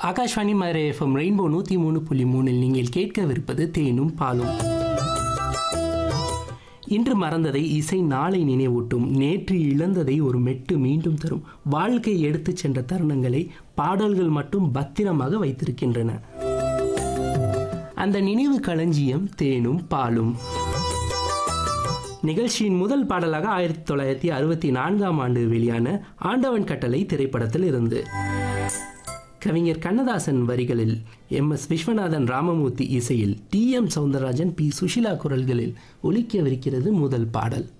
Akashvani Madurai FM rainbow நூற்றி மூணு புள்ளி மூணில் நீங்கள் கேட்கவிருப்பது தேனும் பாலும் இன்று மறந்ததை இசை நாளை நினைவூட்டும் நேற்று இழந்ததை ஒரு மெட்டு மீண்டும் தரும் வாழ்க்கை எடுத்துச் சென்ற தருணங்களை பாடல்கள் மட்டும் பத்திரமாக வைத்திருக்கின்றன அந்த நினைவு களஞ்சியம் தேனும் பாலும் நிகழ்ச்சியின் முதல் பாடலாக ஆயிரத்தி தொள்ளாயிரத்தி அறுபத்தி நான்காம் ஆண்டு வெளியான ஆண்டவன் கட்டளை திரைப்படத்தில் இருந்து கவிஞர் கண்ணதாசன் வரிகளில் எம் எஸ் விஸ்வநாதன் ராமமூர்த்தி இசையில் T M Soundararajan P Susheela குரல்களில் ஒலிக்கவிருக்கிறது முதல் பாடல்